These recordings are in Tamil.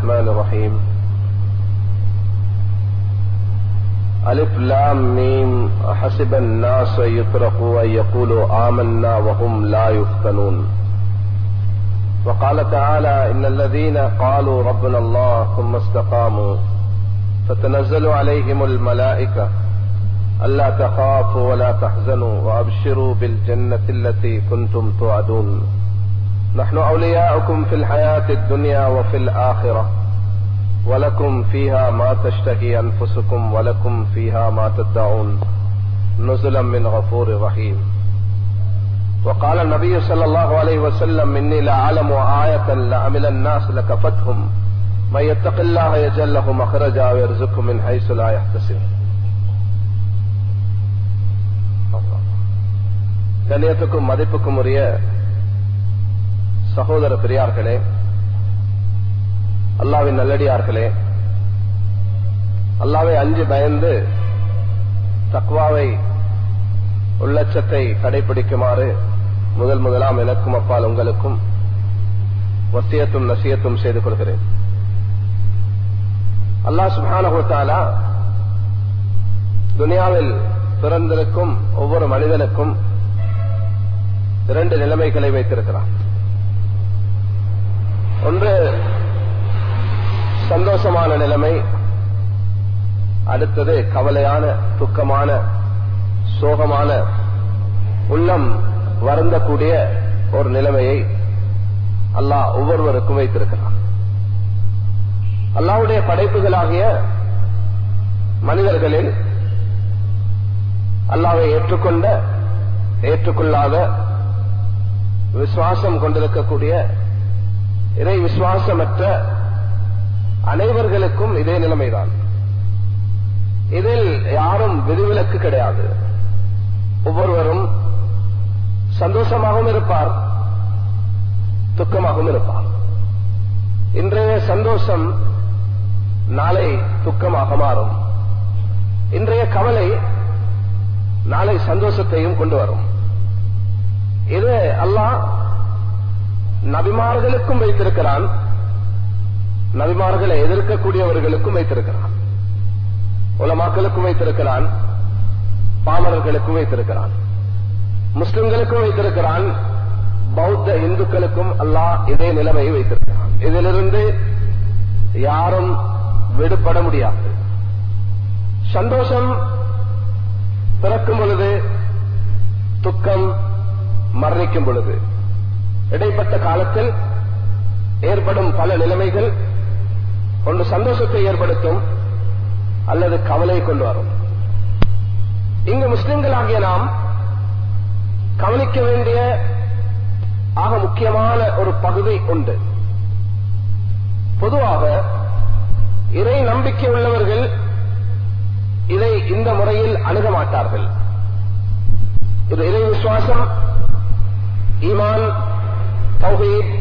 الرحمن الرحيم ألف لام ميم حسب الناس يتركوا أن يقولوا آمنا وهم لا يفتنون وقال تعالى إن الذين قالوا ربنا الله ثم استقاموا فتنزل عليهم الملائكة ألا تخافوا ولا تحزنوا وأبشروا بالجنة التي كنتم توعدون نحن أولياؤكم في الحياة الدنيا وفي الآخرة ولكم فيها ما تشتهي أنفسكم ولكم فيها ما تدعون نزلا من غفور رحيم وقال النبي صلى الله عليه وسلم إني لأعلم آية لعمل الناس لكفتهم من يتق الله يجل له مخرجا ويرزقه من حيث لا يحتسب கண்ணியத்துக்கும் மதிப்புக்கும் உரிய சகோதர பெரியார்களே அல்லாவின் நல்லடியார்களே அல்லாவை அஞ்சு பயந்து தக்வாவை உள்ளச்சத்தை கடைபிடிக்குமாறு முதல் முதலாம் எனக்கும் அப்பால் உங்களுக்கும் வசியத்தும் நசியத்தும் செய்து கொள்கிறேன் அல்லாஹ் சுபானகுத்தாலா துனியாவில் பிறந்திருக்கும் ஒவ்வொரு மனிதனுக்கும் இரண்டு நிலைமைகளை வைத்திருக்கிறான் ஒன்று சந்தோஷமான நிலைமை அடுத்தது கவலையான துக்கமான சோகமான உள்ளம் வருந்தக்கூடிய ஒரு நிலைமையை அல்லாஹ் ஒவ்வொருவருக்கும் வைத்திருக்கிறான் அல்லாவுடைய படைப்புகளாகிய மனிதர்களில் அல்லாவை ஏற்றுக்கொண்ட ஏற்றுக்கொள்ளாத விசுவாசம் கொண்டிருக்கக்கூடிய இறை விசுவாசமற்ற அனைவர்களுக்கும் இதே நிலைமைதான் இதில் யாரும் விதிவிலக்கு கிடையாது ஒவ்வொருவரும் சந்தோஷமாகவும் இருப்பார் துக்கமாகவும் இருப்பார் இன்றைய சந்தோஷம் நாளை துக்கமாக மாறும் இன்றைய கவலை நாளை சந்தோஷத்தையும் கொண்டு வரும் இது அல்லாஹ் நபிமார்களுக்கும் வைத்திருக்கிறான் நபிமார்களை எதிர்க்கக்கூடியவர்களுக்கும் வைத்திருக்கிறான் உலமாக்களுக்கும் வைத்திருக்கிறான் பாமரர்களுக்கும் வைத்திருக்கிறான் முஸ்லிம்களுக்கும் வைத்திருக்கிறான் பௌத்த இந்துக்களுக்கும் அல்லாஹ் இதே நிலைமையை வைத்திருக்கிறான் இதிலிருந்து யாரும் விடுபட முடியாது சந்தோஷம் பிறக்கும் பொழுது துக்கம் மரணிக்கும் பொழுது இடைப்பட்ட காலத்தில் ஏற்படும் பல நிலைமைகள் ஒன்று சந்தோஷத்தை ஏற்படுத்தும் அல்லது கவலை கொண்டு வரும் இங்கு முஸ்லிம்களாகிய நாம் கவனிக்க வேண்டிய ஆக முக்கியமான ஒரு பகுதி உண்டு பொதுவாக இறை நம்பிக்கை உள்ளவர்கள் இதை இந்த முறையில் அணுக மாட்டார்கள் இது இறை விசுவாசம் ஈமான் தௌஹீத்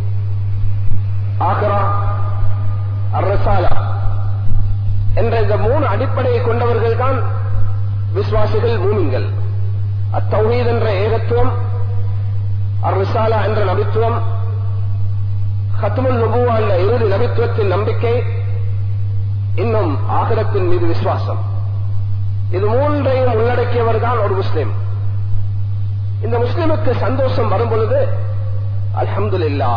ஆக்ரா அரசாலா என்ற இந்த மூணு அடிப்படையை கொண்டவர்கள் தான் விசுவாசிகள் மூமின்கள் அத்தௌஹீத் என்ற ஏகத்துவம் அர்ரிசாலா என்ற நபித்துவம் ஹத்முல் நபுவா என்ற இறுதி நபித்துவத்தின் நம்பிக்கை இன்னும் ஆகரத்தின் மீது விசுவாசம் இது மூன்றையும் உள்ளடக்கியவர் தான் ஒரு முஸ்லிம் இந்த முஸ்லிமுக்கு சந்தோஷம் வரும் பொழுது அல்ஹம்துல்லா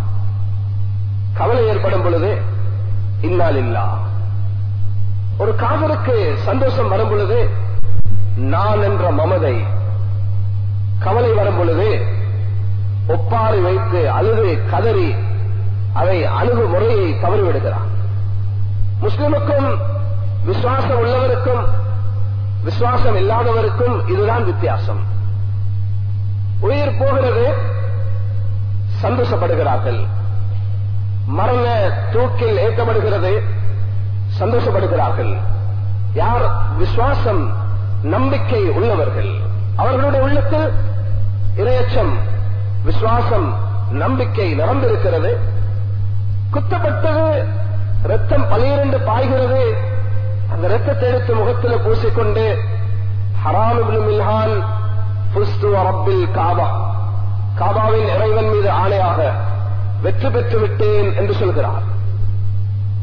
கவலை ஏற்படும் பொழுது இன்னால் இல்லா ஒரு காதலுக்கு சந்தோஷம் வரும் பொழுது நான் என்ற மமதை கவலை வரும் பொழுது ஒப்பாரி வைத்து அழுது கதறி அதை அணுகுமுறையை தவறிவிடுகிறான் முஸ்லிமுக்கும் விசுவாசம் உள்ளவருக்கும் விசுவாசம் இல்லாதவருக்கும் இதுதான் வித்தியாசம் உயிர் போகிறது சந்தோஷப்படுகிறார்கள் மரண தூக்கில் ஏற்றப்படுகிறது சந்தோஷப்படுகிறார்கள் யார் விசுவாசம் நம்பிக்கை உள்ளவர்கள் அவர்களுடைய உள்ளத்தில் இரையச்சம் விசுவாசம் நம்பிக்கை நிரம்பிருக்கிறது குத்தப்பட்டது ரத்தம் பனிரெண்டு பாய்கிறது அந்த ரத்தத்தை எடுத்து முகத்தில் பூசிக்கொண்டு ஹராமிபின் மில்ஹான் புஸ்து ரப்பில் காபா காபாவின் இறைவன் மீது ஆணையாக வெற்றி பெற்று விட்டேன் என்று சொல்கிறார்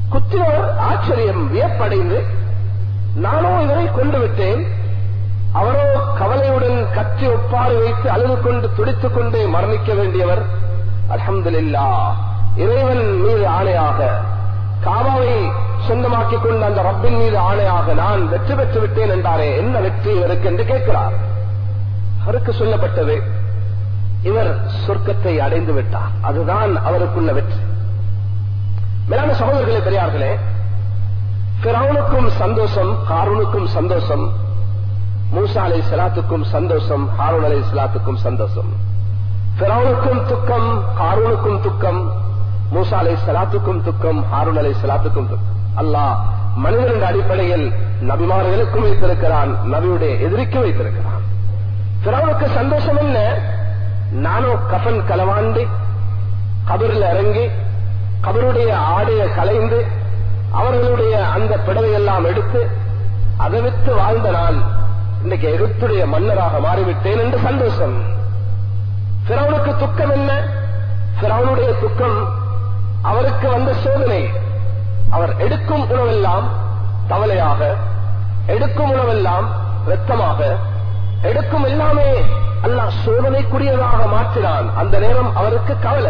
குத்தினவர் ஆச்சரியம் வியப்படைந்து நானோ இவரை கொண்டு விட்டேன் அவரோ கவலையுடன் கற்றி ஒப்பாறு வைத்து அழுது கொண்டு துடித்துக் கொண்டே மரணிக்க வேண்டியவர் அல்ஹம்துலில்லா இறைவன் மீது ஆணையாக காபாவை சொந்தமாக்கிக் கொண்ட அந்த ரப்பின் மீது ஆணையாக நான் வெற்றி பெற்று விட்டேன் என்றாரே என்ன வெற்றி இவருக்கு என்று கேட்கிறார் அவருக்கு சொல்லப்பட்டது இவர் சொர்க்கத்தை அடைந்து விட்டார் அதுதான் அவருக்குள்ள வெற்றி மேலான சகோதரர்களே பெரியார்களே பிறவுனுக்கும் சந்தோஷம் காரூனுக்கும் சந்தோஷம் மூசா அலை சலாத்துக்கும் சந்தோஷம் ஹாரூன் அலை சலாத்துக்கும் சந்தோஷம் பிறவுனுக்கும் துக்கம் காரூனுக்கும் துக்கம் மூசா அலை சலாத்துக்கும் துக்கம் ஹாரூன் அலை சலாத்துக்கும் துக்கம் அல்லாஹ் மனிதனின் அடிப்படையில் நபிமார்களுக்கும் வைத்திருக்கிறான் நபியுடைய எதிரிக்கும் வைத்திருக்கிறான் பிறவுனுக்கு சந்தோஷம் என்ன நானோ கஃன் களவாண்டி கபரில் இறங்கி கபருடைய ஆடைய கலைந்து அவர்களுடைய அந்த பிடவை எல்லாம் எடுத்து அதை விட்டு வாழ்ந்த நான் இன்னைக்கு எகிப்துடைய மன்னராக மாறிவிட்டேன் என்று சந்தோஷம் பிறவனுக்கு துக்கம் என்ன பிறவனுடைய துக்கம் அவருக்கு வந்த சோதனை அவர் எடுக்கும் உணவெல்லாம் தவளையாக எடுக்கும் உணவெல்லாம் ரத்தமாக எடுக்கும் எல்லாமே அல்லாஹ் சோதனைக்குரியதாக மாற்றினான் அந்த நேரம் அவருக்கு கவலை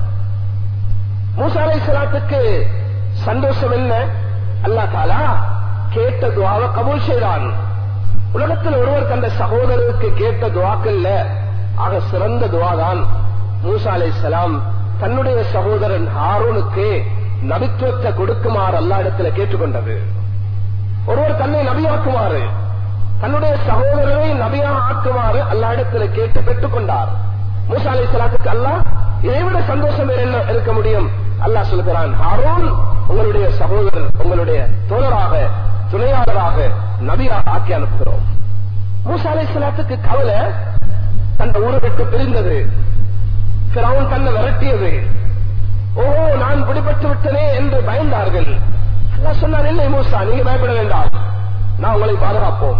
மூசாலை சலாத்துக்கு சந்தோஷம் என்ன அல்லா தாலா கேட்ட துவாவை கபூல் செய்தான் உலகத்தில் ஒருவர் தந்த சகோதரருக்கு கேட்ட துவாக்கல்ல ஆக சிறந்த துவாதான் மூசா அலை சலாம் தன்னுடைய சகோதரன் ஹாரூனுக்கு நபித்துவத்தை கொடுக்குமாறு அல்லா இடத்துல கேட்டுக்கொண்டது ஒருவர் தன்னை நபியாக்குமாறு தன்னுடைய சகோதரரை நபியா ஆக்குமாறு அல்லா இடத்துல கேட்டு பெற்றுக் கொண்டார் மூசா அலை சலாத்துக்கு அல்லா இதைவிட சந்தோஷம் வேற என்ன இருக்க முடியும் அல்லாஹ் சொல்கிறான் ஹாரூன் உங்களுடைய சகோதரர் உங்களுடைய தோழராக துணையாளராக நபியாக ஆக்கி அனுப்புகிறோம் மூசா அலை சலாத்துக்கு கவலை தன் ஊரை விட்டு பிரிந்தது அவன் தன்னை விரட்டியது ஓஹோ நான் பிடிபட்டு விட்டனே என்று பயந்தார்கள் அல்லாஹ் சொன்னார் இல்லை மூசா நீங்க பயப்பட வேண்டாம் நான் உங்களை பாதுகாப்போம்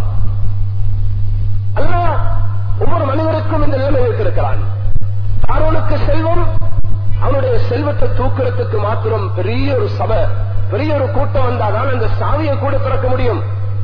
அல்லாஹ் ஒவ்வொரு மனிதருக்கும் இந்த நிலைமை வைத்திருக்கிறான் தாரோனுக்கு செல்வம் அவனுடைய செல்வத்தை தூக்குறதுக்கு மாத்திரம் பெரிய ஒரு சபை பெரிய ஒரு கூட்டம் வந்தாதான் அந்த சாவியை கூட திறக்க முடியும்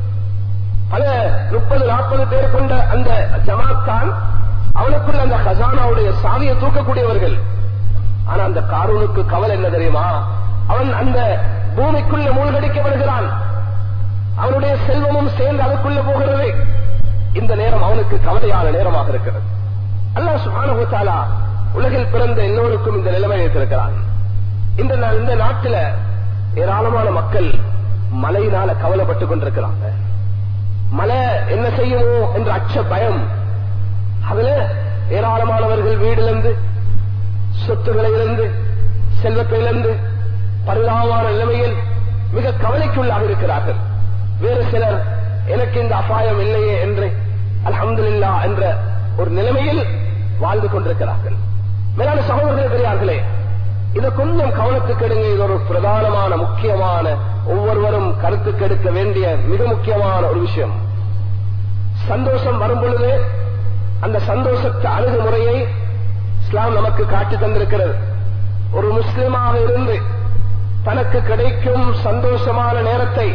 பல முப்பது நாற்பது பேர் கொண்ட அந்த ஜமாத் தான் அவனுக்குள்ள அந்த ஹசானாவுடைய சாவியை தூக்கக்கூடியவர்கள் ஆனா அந்த காரூனுக்கு கவலை என்ன தெரியுமா அவன் அந்த பூமிக்குள்ள மூழ்கடிக்கப்படுகிறான் அவனுடைய செல்வமும் சேர்ந்து அதுக்குள்ள போகிறது இந்த நேரம் அவனுக்கு கவலையான நேரமாக இருக்கிறது அல்லாஹ் சுபானுத்தாலா உலகில் பிறந்த எல்லோருக்கும் இந்த நிலைமை வைத்திருக்கிறான் இந்த நா- இந்த நாட்டில ஏராளமான மக்கள் மழையினால கவலைப்பட்டுக் கொண்டிருக்கிறாங்க மழை என்ன செய்யுமோ என்ற அச்ச பயம் அதுல ஏராளமானவர்கள் வீடிலிருந்து சொத்துக்களை இழந்து செல்வத்தை இழந்து பரிதாபமான நிலைமையில் மிக கவலைக்குள்ளாக இருக்கிறார்கள் வேறு சிலர் எனக்கு இந்த அபாயம் இல்லையே என்று அல்ஹம்துலில்லா என்ற ஒரு நிலைமையில் வாழ்ந்து கொண்டிருக்கிறார்கள் மேலான சகோதரர்களே பெரியார்களே இதை கொஞ்சம் கவனத்துக்கு எடுங்க இது ஒரு பிரதானமான முக்கியமான ஒவ்வொருவரும் கருத்துக்கு எடுக்க வேண்டிய மிக முக்கியமான ஒரு விஷயம் சந்தோஷம் வரும் பொழுது அந்த சந்தோஷத்தை அணுகுமுறையை இஸ்லாம் நமக்கு காட்டி தந்திருக்கிறது ஒரு முஸ்லிமாக இருந்து தனக்கு கிடைக்கும் சந்தோஷமான நேரத்தை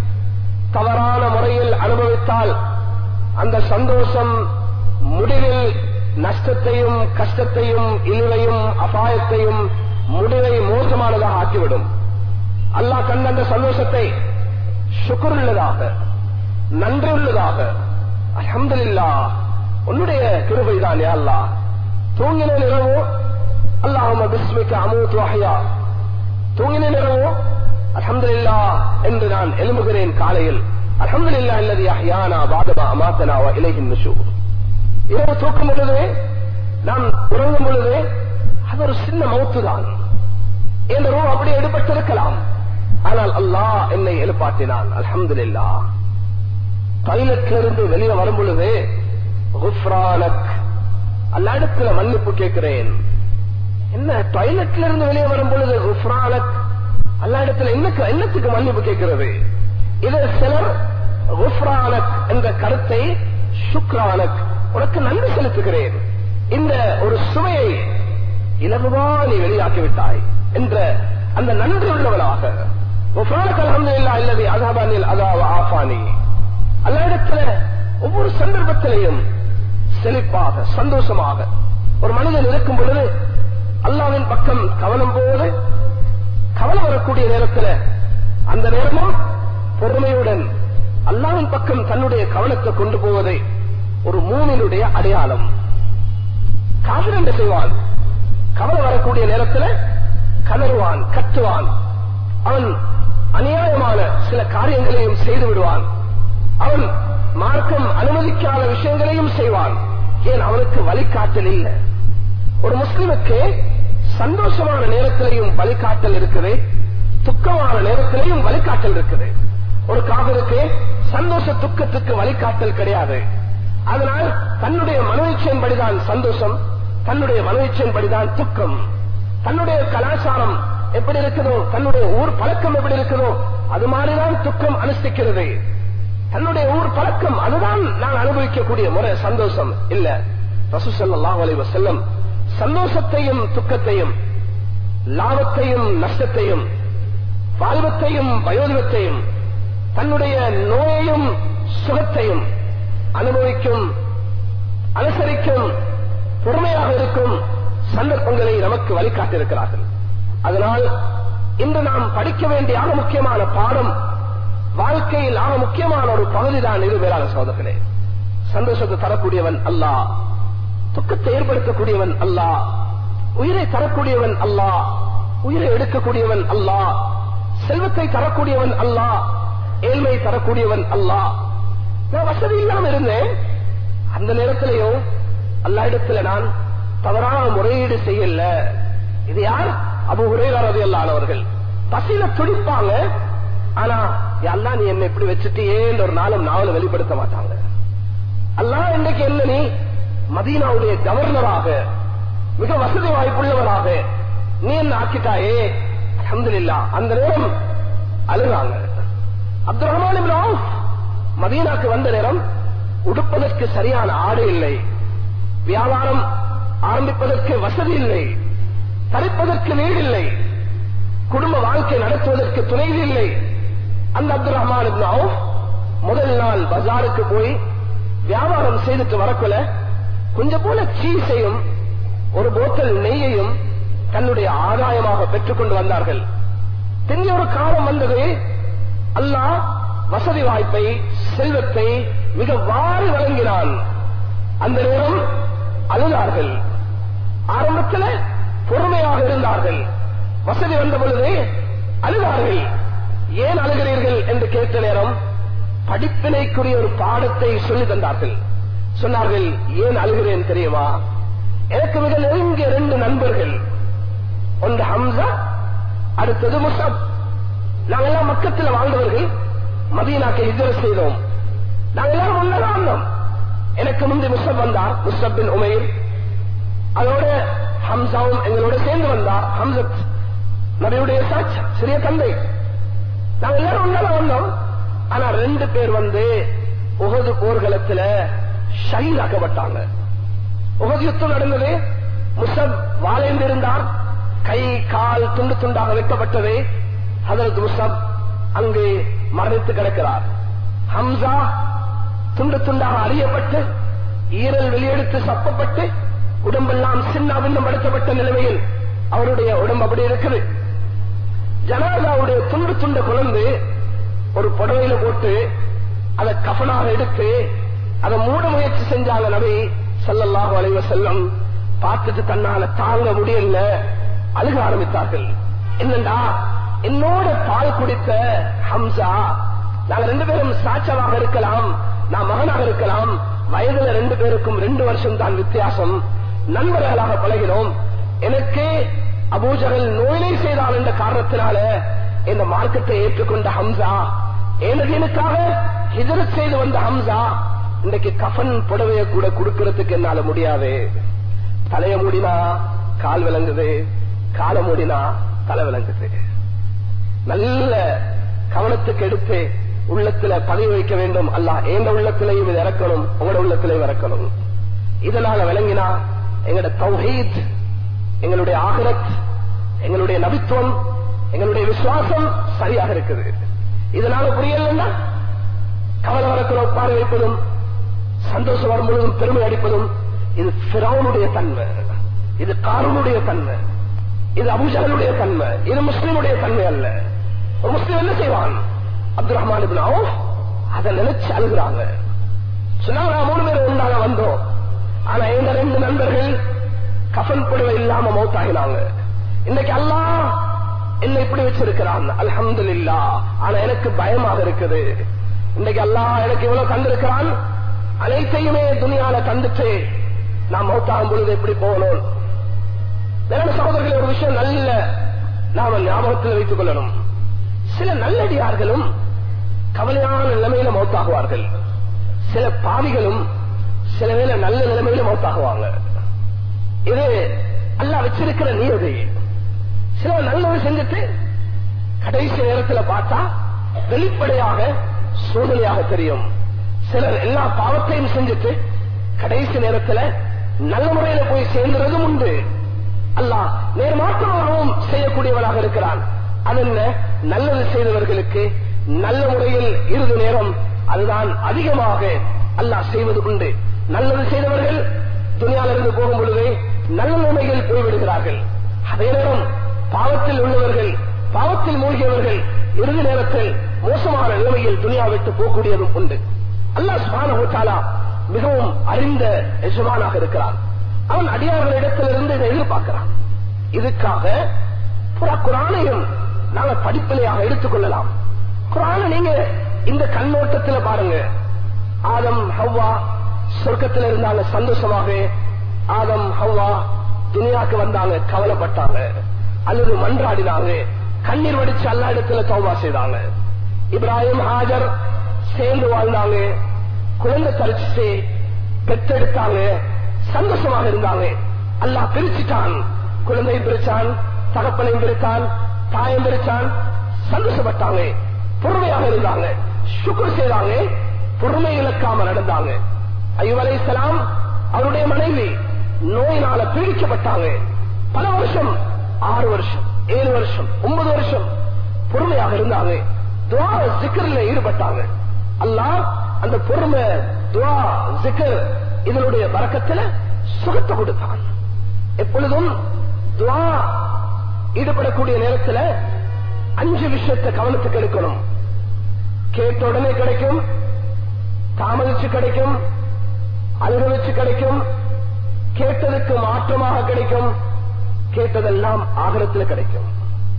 தவறான முறையில் அனுபவித்தால் அந்த சந்தோஷம் முடிவில் நஷ்டத்தையும் கஷ்டத்தையும் இழிவையும் அபாயத்தையும் முடிவை மோசமானதாக ஆக்கிவிடும் அல்லாஹ் கண்ட அந்த சந்தோஷத்தை சுக்குருள்ளதாக நன்றி உள்ளதாக அல்ஹம்துலில்லா உன்னுடைய கிருபைதான் யா அல்லாஹ் தூங்கின நிறவோ அல்லாஹும பிஸ்மிக்க அமூத் வஹ்யா தூங்கின நிறவோ அல்ஹம்துலில்லா என்று நான் எழும்புகிறேன் காலையில் அல்ஹம்துலில்லா அல்லது அஹ்யானா பாதமா அமாத்தனா வ இலைஹின் நுஷூர் இரவு தூக்கும் பொழுது நாம் உறங்கும் பொழுது அது ஒரு சின்ன மௌத்து தான் என்ற ரூ அப்படி எடுபட்டிருக்கலாம் ஆனால் அல்லாஹ் என்னை எழுப்பாட்டினான் அல்ஹம்துலில்லா டாய்லெட்ல வெளியே வரும் பொழுது குஃப்ரானக் அல்ல இடத்துல மன்னிப்பு கேட்கிறேன் என்ன டாய்லெட்ல இருந்து வெளியே வரும் பொழுது குஃப்ரானக் அல்ல இடத்துல என்னக்கு என்னத்துக்கு மன்னிப்பு கேட்கிறது இது சிலர் குஃப்ரானக் என்ற கருத்தை சுக்ரானக் உனக்கு நன்றி செலுத்துகிறேன் இந்த ஒரு சுவையை இலகுவா நீ வெளியாக்கி விட்டாய் என்ற அந்த நன்றி உள்ளவனாக وفرانك الحمد لله الذي اذهب عني الاذى وعافاني அல்லாஹ்விடத்துல ஒவ்வொரு சந்தர்ப்பத்திலையும் செழிப்பாக சந்தோஷமாக ஒரு மனிதன் இருக்கும் பொழுது அல்லாவின் பக்கம் கவனம் போது கவலை வரக்கூடிய நேரத்தில் அந்த நேரமும் பொறுமையுடன் அல்லாவின் பக்கம் தன்னுடைய கவனத்தை கொண்டு போவதை ஒரு மூமினுடைய அடையாளம் காதல் என்ன செய்வான் கவலை வரக்கூடிய நேரத்தில் கதறுவான் கத்துவான் அவன் அநியாயமான சில காரியங்களையும் செய்து விடுவான் அவன் மார்க்கம் அனுமதிக்காத விஷயங்களையும் செய்வான் ஏன் அவனுக்கு வழிகாட்டல் இல்லை ஒரு முஸ்லிமுக்கு சந்தோஷமான நேரத்திலையும் வழிகாட்டல் இருக்குது துக்கமான நேரத்திலையும் வழிகாட்டல் இருக்குது ஒரு காதலுக்கு சந்தோஷ துக்கத்துக்கு வழிகாட்டல் கிடையாது அதனால் தன்னுடைய மனோச்சையின்படிதான் சந்தோஷம் தன்னுடைய மனோச்சையின்படிதான் துக்கம் தன்னுடைய கலாச்சாரம் எப்படி இருக்குதோ தன்னுடைய ஊர் பழக்கம் எப்படி இருக்குதோ அது மாதிரிதான் துக்கம் அனுஷ்டிக்கிறது தன்னுடைய ஊர் பழக்கம் அதுதான் நான் அனுபவிக்கக்கூடிய முறை சந்தோஷம் இல்ல ரசூசல்லாஹ் அலைஹி வஸல்லம் சந்தோஷத்தையும் துக்கத்தையும் லாபத்தையும் நஷ்டத்தையும் வாழ்வத்தையும் வயோதிகத்தையும் தன்னுடைய நோயையும் சுகத்தையும் அனுபவிக்கும் அனுசரிக்கும் பொறுமையாக இருக்கும் சந்தர்ப்பங்களை நமக்கு வழிகாட்டியிருக்கிறார்கள் அதனால் இன்று நாம் படிக்க வேண்டிய ஆக முக்கியமான பாடம் வாழ்க்கையில் ஆக முக்கியமான ஒரு பகுதிதான் இது மேலான சோதர்களே சந்தோஷத்தை தரக்கூடியவன் அல்லாஹ் துக்கத்தை ஏற்படுத்தக்கூடியவன் அல்லாஹ் உயிரை தரக்கூடியவன் அல்லாஹ் உயிரை எடுக்கக்கூடியவன் அல்லாஹ் செல்வத்தை தரக்கூடியவன் அல்லாஹ் ஏழ்மை தரக்கூடியவன் அல்லாஹ் நான் வசதி இல்லாம இருந்தேன் அந்த நேரத்திலையும் அல்லா இடத்துல நான் தவறான முறையீடு செய்யல இது யார் அபு உரையாரது அல்லாதவர்கள் பசியில துடிப்பாங்க ஆனா அல்லா நீ என்ன இப்படி வச்சுட்டியேன்னு ஒரு நாளும் நாவல வெளிப்படுத்த மாட்டாங்க அல்லா இன்னைக்கு என்ன நீ மதீனாவுடைய கவர்னராக மிக வசதி வாய்ப்புள்ளவராக நீ என்ன ஆக்கிட்டாயே அஹமதுல்லா அந்த நேரம் அழுகாங்க அப்துல் ரஹ்மான் மதீனாக்கு வந்த நேரம் உடுப்பதற்கு சரியான ஆடை இல்லை வியாபாரம் ஆரம்பிப்பதற்கு வசதி இல்லை தரிப்பதற்கு வீடு இல்லை குடும்ப வாழ்க்கை நடத்துவதற்கு துணைவி இல்லை அந்த அப்துல் ரஹ்மான் முதல் நாள் பஜாருக்கு போய் வியாபாரம் செய்துட்டு வரக்குள்ள கொஞ்சம் போல சீஸையும் ஒரு போத்தல் நெய்யையும் தன்னுடைய ஆதாயமாக பெற்றுக்கொண்டு வந்தார்கள் தெரிஞ்ச ஒரு காலம் வந்தது அல்லாஹ் வசதி வாய்ப்பை செல்வத்தை மிக வாரி வழங்கினான் அந்த நேரம் அழுதார்கள் ஆரம்பத்தில் பொறுமையாக இருந்தார்கள் வசதி வந்த பொழுது அழுதார்கள் ஏன் அழுகிறீர்கள் என்று கேட்ட நேரம் படிப்பினைக்குரிய ஒரு பாடத்தை சொல்லி தந்தார்கள் சொன்னார்கள் ஏன் அழுகிறேன் தெரியுமா எனக்கு மிக நெருங்கிய ரெண்டு நண்பர்கள் ஒன்று ஹம்சா அடுத்தது முசப் நாங்கள் எல்லாம் மக்கத்தில் வாழ்ந்தவர்கள் மதீனாக்கு இதர செய்தோம் நாங்கள் எல்லாரும் ஒன்னதான் வந்தோம் எனக்கு முந்தி முசப் வந்தார் முசப் பின் உமேர் அதோட ஹம்சாவும் எங்களோட சேர்ந்து வந்தார் ஹம்சத் நபியுடைய சாட்சி சிறிய தந்தை நாங்கள் எல்லாரும் ஒன்னதான் வந்தோம் ஆனா ரெண்டு பேர் வந்து உகது போர்க்களத்துல ஷஹீதாக்கப்பட்டாங்க உகது யுத்தம் நடந்தது முசப் வாழைந்திருந்தார் கை கால் துண்டு துண்டாக வெட்டப்பட்டது ஹதரத் முசப் அங்கு மரணித்து கிடக்கிறார் ஹம்சா துண்டு துண்டாக அறியப்பட்டு ஈரல் வெளியெடுத்து சப்பப்பட்டு உடம்பெல்லாம் சின்ன பின்னம் படுத்தப்பட்ட நிலைமையில் அவருடைய உடம்பு அப்படி இருக்குது ஜனாதாவுடைய துண்டு துண்ட குழந்து ஒரு புடவையில போட்டு அதை கஃனாக எடுத்து அதை மூட முயற்சி செஞ்சாங்க நபி சல்லல்லாஹு அலைவ செல்லம் பார்த்துட்டு தன்னால தாங்க முடியல அழுக ஆரம்பித்தார்கள் என்னண்டா என்னோட பால் குடித்த ஹம்சா நாங்க ரெண்டு பேரும் சாட்சமாக இருக்கலாம் நான் மகனாக இருக்கலாம் வயதுல ரெண்டு பேருக்கும் ரெண்டு வருஷம் தான் வித்தியாசம் நண்பர்களாக பழகினோம் எனக்கு அபூஜகல் நோயினை செய்தால் என்ற காரணத்தினால இந்த மார்க்கத்தை ஏற்றுக்கொண்ட ஹம்சா எனக்காக ஹிஜரத் செய்து வந்த ஹம்சா இன்றைக்கு கஃன் புடவைய கூட கொடுக்கறதுக்கு என்னால முடியாது தலைய மூடினா கால் விளங்குது காலை மூடினா தலை விளங்குது நல்ல கவனத்துக்கு எடுத்து உள்ளத்துல பதிவு வைக்க வேண்டும் அல்ல எங்க உள்ளத்திலையும் இது இறக்கணும் உங்களோட உள்ளத்திலையும் இறக்கணும் இதனால விளங்கினா எங்களோட தௌஹீத் எங்களுடைய ஆகரத் எங்களுடைய நபித்துவம் எங்களுடைய விசுவாசம் சரியாக இருக்குது இதனால புரியலன்னா கவலை வரக்கிற உட்கார வைப்பதும் சந்தோஷம் வரும் பொழுதும் பெருமை அடிப்பதும் இது பிறவனுடைய தன்மை இது காரனுடைய தன்மை இது அபுஜகனுடைய தன்மை இது முஸ்லீமுடைய தன்மை அல்ல ஒரு முஸ்லீம் என்ன செய்வான் அப்துல் ரஹ்மான் இப்னு அவுஃப் அதை நினைச்சு அழுகிறாங்க சொன்னாங்க "நான் மூணு பேர் ஒன்றாக வந்தோம் ஆனா எங்க ரெண்டு நண்பர்கள் கஃன் புடவை இல்லாம மௌத்தாகினாங்க இன்னைக்கு அல்லாஹ் என்ன இப்படி வச்சிருக்கிறான் அல்ஹம்துலில்லா ஆனா எனக்கு பயமாக இருக்குது இன்னைக்கு அல்லாஹ் எனக்கு இவ்வளவு தந்திருக்கிறான் அனைத்தையுமே துணியால தந்துட்டு நான் மௌத்தாகும் பொழுது எப்படி போகணும் வேற சகோதரர்களே ஒரு விஷயம் நல்ல நாம ஞாபகத்தில் வைத்துக் கொள்ளணும் சில நல்லடியார்களும் கவலையான நிலைமையில மௌத்தாகுவார்கள் சில பாவிகளும் சில வேளை நல்ல நிலைமையில மௌத்தாகுவாங்க இது அல்லாஹ் வச்சிருக்கிற நியதி சில நல்லது செஞ்சுட்டு கடைசி நேரத்துல பார்த்தா வெளிப்படையாக சோதனையாக தெரியும் சிலர் எல்லா பாவத்தையும் செஞ்சுட்டு கடைசி நேரத்துல நல்ல முறையில போய் சேர்ந்ததும் உண்டு அல்லாஹ் நேர்மாற்றமாகவும் செய்யக்கூடியவனாக இருக்கிறான் அது என்ன நல்லது செய்தவர்களுக்கு நல்ல முறையில் இறுதி நேரம் அதுதான் அதிகமாக அல்லாஹ் செய்வது உண்டு நல்லது செய்தவர்கள் துணியாலிருந்து போகும் பொழுது நல்ல நிலைமையில் போய்விடுகிறார்கள் அதே நேரம் பாவத்தில் உள்ளவர்கள் பாவத்தில் மூழ்கியவர்கள் இறுதி நேரத்தில் மோசமான நிலைமையில் துணியா விட்டு போகக்கூடியதும் உண்டு அல்லாஹ் சுப்ஹானஹு வ தஆலா மிகவும் அறிந்த எஜமானாக இருக்கிறான் அவன் அடியார்களிடத்திலிருந்து இதை எதிர்பார்க்கிறான் இதுக்காக புற குரானையும் நாங்க படிப்பினையாக எடுத்துக்கொள்ளலாம் குரான நீங்க இந்த கண்ணோட்டத்தில் பாருங்க ஆதம் ஹவ்வா சொர்க்கத்தில் இருந்தாங்க சந்தோஷமாக ஆதம் ஹவ்வா துனியாக்கு வந்தாங்க கவலைப்பட்டாங்க அல்லது மன்றாடினாங்க கண்ணீர் வடிச்சு அல்லா இடத்துல தௌபா செய்தாங்க இப்ராஹிம் ஹாஜர் சேர்ந்து வாழ்ந்தாங்க குழந்தை தரிச்சு பெற்றெடுத்தாங்க சந்தோஷமாக இருந்தாங்க அல்லாஹ் பிரிச்சுட்டான் குழந்தையும் பிரிச்சான் தகப்பனையும் பிரித்தான் தாயும் பிரிச்சான் சந்தோஷப்பட்டாங்க பொறுமையாக இருந்தாங்க சுக்குர் செய்தாங்க பொறுமை இழக்காம நடந்தாங்க ஐயூப் அலைஹிஸ்ஸலாம் அவருடைய மனைவி நோயினால பீடிக்கப்பட்டாங்க பல வருஷம் ஆறு வருஷம் ஏழு வருஷம் ஒன்பது வருஷம் பொறுமையாக இருந்தாங்க துவா ஜிக்கர்ல ஈடுபட்டாங்க அல்லாஹ் அந்த பொறுமை துவா ஜிக்கர் இதனுடைய பறக்கத்துல சுகத்தை கொடுத்தான் எப்பொழுதும் துவா ஈடுபடக்கூடிய நேரத்துல அஞ்சு விஷயத்தை கவனத்துக்கு எடுக்கணும் கேட்ட உடனே கிடைக்கும் தாமதிச்சு கிடைக்கும் அழுக வச்சு கிடைக்கும் கேட்டதுக்கு மாற்றமாக கிடைக்கும் கேட்டதெல்லாம் ஆகரத்துல கிடைக்கும்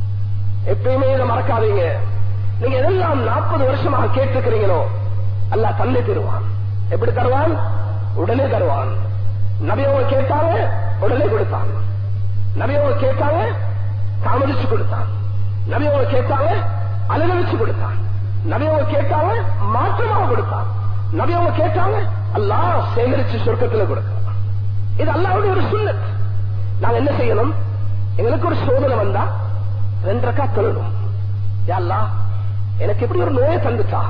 எப்பயுமே இதை மறக்காதீங்க நீங்க எதெல்லாம் நாற்பது வருஷமாக கேட்டிருக்கிறீங்களோ அல்லாஹ் தந்தை தருவான் எப்படி தருவான் உடனே தருவான் நபியவங்க கேட்டாங்க உடனே கொடுத்தான் நபியவங்க கேட்டாங்க தாமதிச்சு கொடுத்தான் நபியவங்க கேட்டாங்க அழுக வச்சு கொடுத்தான் நபியவங்க கேட்டாங்க மாற்றமாக கொடுத்தான் நபியவங்க கேட்டாங்க அல்லாஹ் சேகரிச்சு சொர்க்கத்துல கொடுக்கிறான் இது அல்லாவுடைய ஒரு சுண்ணத் நாங்க என்ன செய்யணும் எங்களுக்கு ஒரு சோதனை வந்தா ரெண்டரைக்கா தொழணும் யாழ்லா எனக்கு இப்படி ஒரு நோயை தந்துட்டா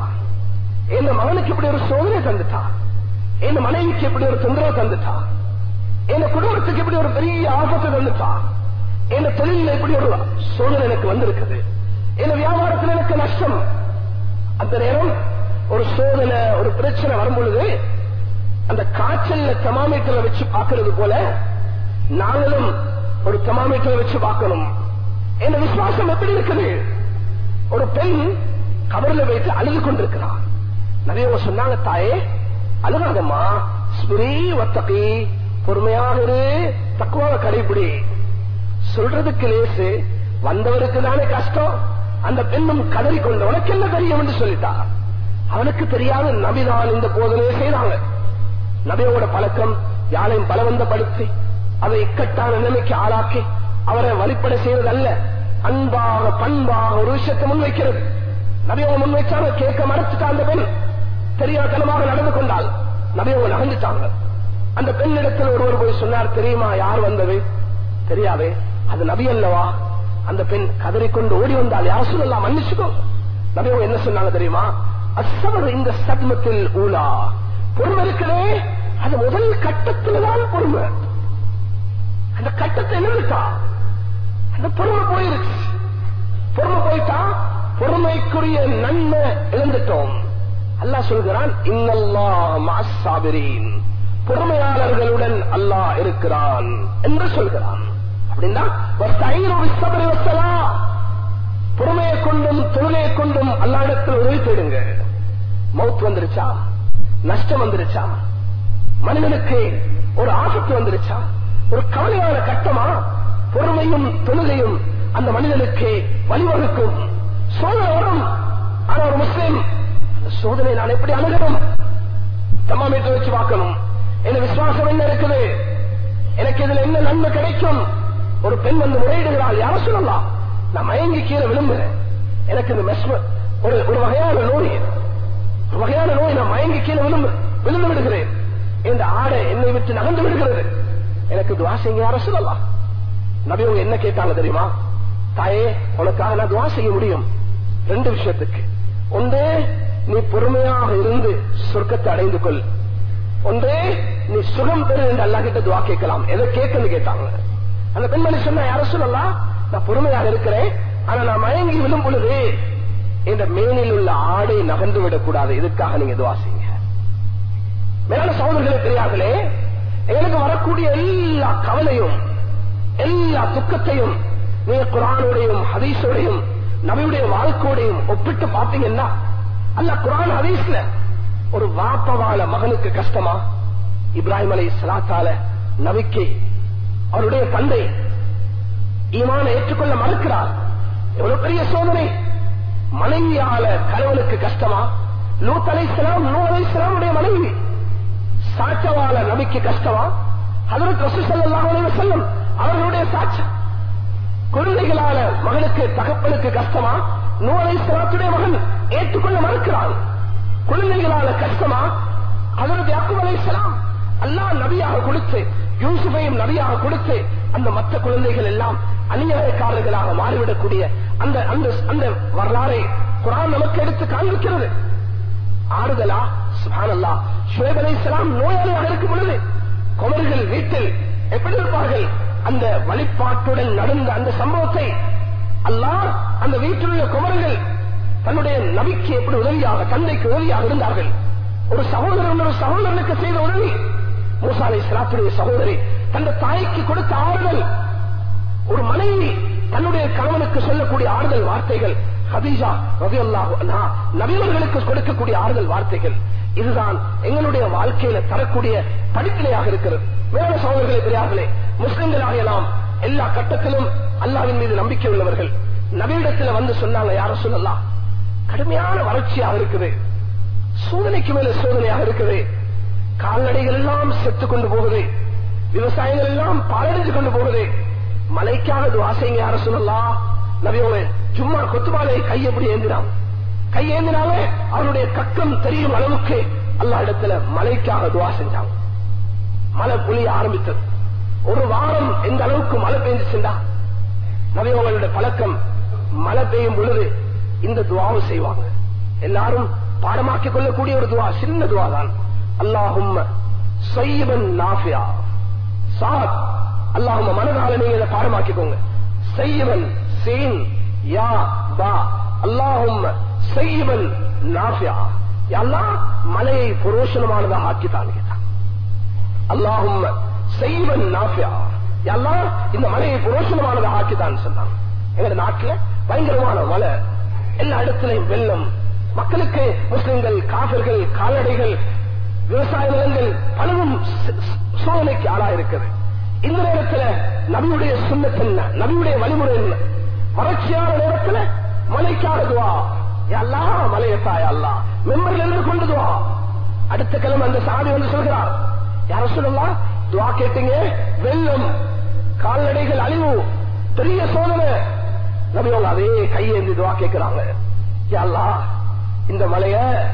என் மகனுக்கு இப்படி ஒரு சோதனை தந்துட்டா என் மனைவிக்கு இப்படி ஒரு தொந்தரவு தந்துட்டா என் குடும்பத்துக்கு இப்படி ஒரு பெரிய ஆபத்தை தந்துட்டா என் தொழில இப்படி ஒரு சோதனை எனக்கு வந்திருக்குது என் வியாபாரத்தில் எனக்கு நஷ்டம் அந்த நேரம் ஒரு சோதனை ஒரு பிரச்சனை வரும் பொழுது அந்த காய்ச்சல்ல தெமாமீட்டரை வச்சு பார்க்கிறது போல நாங்களும் ஒரு தெமாமீட்டரை வச்சு பார்க்கணும் என் விசுவாசம் எப்படி இருக்குது ஒரு பெண் கபரில் வைத்து அழுது கொண்டிருக்கிறார் நிறைய சொன்னாங்க தாயே அழுகாதம்மா ஸ்மிரி வத்தகி பொறுமையாக இரு தக்குவாக கடைபிடி சொல்றதுக்கு லேசு வந்தவருக்கு தானே கஷ்டம் அந்த பெண்ணும் கதறி கொண்டு உனக்கு என்ன தெரியும் என்று சொல்லிட்டா அவனுக்கு தெரியாத நபிதான் இந்த போதனையை செய்தாங்க நபியோட பழக்கம் யாரையும் பலவந்தப்படுத்தி அதை இக்கட்டான நிலைமைக்கு ஆளாக்கி அவரை வழிபட செய்வது அல்ல அன்பாக பண்பாக ஒரு விஷயத்தை முன்வைக்கிறது நபியோக முன்வைச்சாங்க கேட்க மறைச்சிட்டா அந்த பெண் தெரியாதனமாக நடந்து கொண்டால் நபியோக நகர்ந்துட்டாங்க அந்த பெண்ணிடத்தில் ஒருவர் போய் சொன்னார் தெரியுமா யார் வந்தது தெரியாதே அது நபி அல்லவா அந்த பெண் கதறிக்கொண்டு ஓடி வந்தால் யார் சொல்லலாம் மன்னிச்சுக்கோ நபியோக என்ன சொன்னாங்க தெரியுமா அசவர் இந்த சத்மத்தில் ஊலா பொறுமை இருக்கிறே அது முதல் கட்டத்தில் தான் பொறுமை அந்த கட்டத்தை நிறுத்தா அந்த பொறுமை போயிருச்சு பொறுமை போயிட்டா பொறுமைக்குரிய நன்மை இழந்துட்டோம் அல்லாஹ் சொல்கிறான் இன்னல்லாஹ் மஅஸ்ஸாபிரீன் பொறுமையாளர்களுடன் அல்லாஹ் இருக்கிறான் என்று சொல்கிறான் அப்படின்னா வஸ்தஈனு பிஸ்ஸப்ரி வஸ்ஸலாஹ் பொறுமையை கொண்டும் தொழிலை கொண்டும் அல்லாடத்தில் உதவி தேடுங்க மவுத் வந்துருச்சா நஷ்டம் வந்துருச்சா மனிதனுக்கு ஒரு ஆபத்து வந்துருச்சா ஒரு கவலையான கட்டமா பொறுமையும் தொழுகையும் அந்த மனிதனுக்கு வழிவகுக்கும் சோதனை வரும் ஆனா ஒரு முஸ்லீம் அந்த சோதனை நான் எப்படி அணுகணும் தம்மாமீட்டர் வச்சு பார்க்கணும் என்ன விசுவாசம் என்ன இருக்குது எனக்கு இதுல என்ன நன்மை கிடைக்கும் ஒரு பெண் வந்து முறையிடுகிறாள் யார சொல்லலாம் நான் மயங்கி கீழே விழும்புறேன் எனக்கு இந்த மெஸ்ம ஒரு ஒரு வகையான நோய் ஒரு வகையான நோய் நான் மயங்கி கீழே விழுந்து விழுந்து விடுகிறேன் இந்த ஆடை என்னை விட்டு நகர்ந்து விடுகிறது எனக்கு துவா செய்ய யார சொல்லலாம் நபி அவங்க என்ன கேட்டாங்க தெரியுமா தாயே உனக்காக நான் துவா செய்ய முடியும் ரெண்டு விஷயத்துக்கு ஒன்று நீ பொறுமையாக இருந்து சொர்க்கத்தை அடைந்து கொள் ஒன்று நீ சுகம் பெறு என்று அல்லா கிட்ட துவா கேட்கலாம் எதை கேட்கன்னு கேட்டாங்க அந்த பெண்மணி சொன்ன யார சொல்லலாம் நான் பொறுமையாக இருக்கிறேன் ஆனா நான் மயங்கி விழும் பொழுது இந்த மேனில் உள்ள ஆடை நகர்ந்து விடக்கூடாது இதுக்காக நீங்க துவா செய்யுங்க மேலான சகோதரர்களே பெரியார்களே எங்களுக்கு வரக்கூடிய எல்லா கவலையும் எல்லா துக்கத்தையும் நீங்க குரானோடையும் ஹதீஸோடையும் நபியுடைய வாழ்க்கையோடையும் ஒப்பிட்டு பார்த்தீங்கன்னா அல்ல குரான் ஹதீஸ்ல ஒரு வாப்பவால மகனுக்கு கஷ்டமா இப்ராஹிம் அலை சலாத்தால நபிக்கு அவருடைய தந்தை ஈமான ஏற்றுக்கொள்ள மறுக்கிறார் எவ்வளவு பெரிய சோதனை மனைவியால கணவனுக்கு கஷ்டமா லூத் அலை சலாம் நூ அலை சலாமுடைய மனைவி சாட்சவால நபிக்கு கஷ்டமா அதற்கு ரசூ ஸல்லல்லாஹு அலைஹி வஸல்லம் அவர்களுடைய சாட்சம் குழந்தைகளால மகனுக்கு தகப்பனுக்கு கஷ்டமா நூ அலை சலாத்துடைய மகன் ஏற்றுக்கொள்ள மறுக்கிறான் குழந்தைகளால கஷ்டமா அதற்கு யாக்கூப் அலை சலாம் அல்லாஹ் நபியாக கொடுத்து யூசுஃபையும் நபியாக கொடுத்து அந்த மற்ற குழந்தைகள் எல்லாம் அநியாயக்காரர்களாக மாறிவிடக்கூடிய அந்த அந்த அந்த வரலாறை குரான் நமக்கு எடுத்து காண்பிக்கிறது ஆறுதலா சுபானல்லா ஷுவேப் அலை சலாம் நோயாளியாக இருக்கும் பொழுது குமர்கள் வீட்டில் எப்படி இருப்பார்கள் அந்த வழிபாட்டுடன் நடந்த அந்த சம்பவத்தை அல்லாஹ் அந்த வீட்டில் உள்ள குமர்கள் தன்னுடைய நபிக்கு எப்படி உதவியாக தந்தைக்கு உதவியாக இருந்தார்கள் ஒரு சகோதரன் ஒரு சகோதரனுக்கு செய்த உதவி மூசாலை சிராத்துடைய சகோதரி தந்த தாய்க்கு கொடுத்த ஆறுதல் ஒரு மனைவி தன்னுடைய கணவனுக்கு சொல்லக்கூடிய ஆறுதல் வார்த்தைகள் ஹதீஜா ரதியல்லாஹு அன்ஹா நபியவர்களுக்கு கொடுக்கக்கூடிய ஆறுதல் வார்த்தைகள் இதுதான் எங்களுடைய வாழ்க்கையில தரக்கூடிய படிப்பினையாக இருக்கிறது வேற சகோதரர்களே பெரியார்களே முஸ்லிம்களாக நாம் எல்லா கட்டத்திலும் அல்லாவின் மீது நம்பிக்கை உள்ளவர்கள் நபியிடத்துல வந்து சொன்னாங்க யார சொல்லலாம் கடுமையான வறட்சியாக இருக்குது சோதனைக்கு மேல சோதனையாக இருக்குது கால்நடைகள் எல்லாம் செத்து கொண்டு போகுது விவசாயங்கள் எல்லாம் பாலடைஞ்சு கொண்டு போகுது மலைக்காக துவாசைங்க யார சொல்லலாம் நபியோட சும்மா கொத்துமாலை கை எப்படி ஏந்தினான் கை ஏந்தினால அவருடைய கக்கம் தெரியும் அளவுக்கு அல்லா இடத்துல மலைக்காக துவா செஞ்சாங்க மழை புளிய ஆரம்பித்தது ஒரு வாரம் எந்த அளவுக்கு மழை பெய்ஞ்சுச்சுண்டா நபியோங்களுடைய பழக்கம் மழை பெய்யும் பொழுது இந்த துவாவை செய்வாங்க எல்லாரும் பாடமாக்கிக் கொள்ளக்கூடிய ஒரு துவா சின்ன துவா தான் அல்லாஹும் சையபன் நாஃபியா சாத் அல்லாஹும் மனதால நீங்க இதை பாடமாக்கிக்கோங்க செய்யவன் சீன் யா பா அல்லாஹும் செய்யவன் நாஃபியா எல்லாம் மலையை புரோஷனமானதாக ஆக்கித்தான் கேட்டான் அல்லாஹும் செய்வன் நாஃபியா எல்லாம் இந்த மலையை புரோஷனமானதாக ஆக்கித்தான் சொன்னாங்க எங்க நாட்டுல பயங்கரமான மலை எல்லா இடத்திலையும் வெள்ளம் மக்களுக்கு முஸ்லிம்கள் காஃபர்கள் கால்நடைகள் விவசாய நிலங்கள் பலவும் சோதனைக்கு ஆளா இருக்குது இந்த நேரத்துல நபியுடைய சுண்ணத் என்ன நபியுடைய வழிமுறை என்ன வறட்சியான நேரத்துல மலைக்காக துவா அல்லா மலையத்தாய் அல்லா மெம்பர்ல இருந்து கொண்டு துவா அடுத்த கிழமை அந்த சாதி வந்து சொல்கிறார் யார சொல்லலாம் துவா கேட்டீங்க வெள்ளம் கால்நடைகள் அழிவு பெரிய சோதனை நபியோங்க அதே கையேந்தி துவா கேட்கிறாங்க அல்லா இந்த மலைய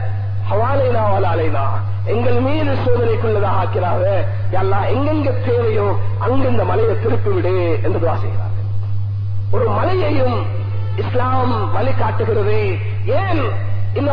ஹவாலைனா வலாலைனா எங்கள் மீது சோதனைக்குள்ளதாக ஆக்கிறாங்க எல்லாம் எங்கெங்க தேவையோ அங்க இந்த மலையை திருப்பி விடு என்று துவா செய்கிறார்கள் ஒரு மலையையும் இஸ்லாம் வழி காட்டுகிறது ஏன் இந்த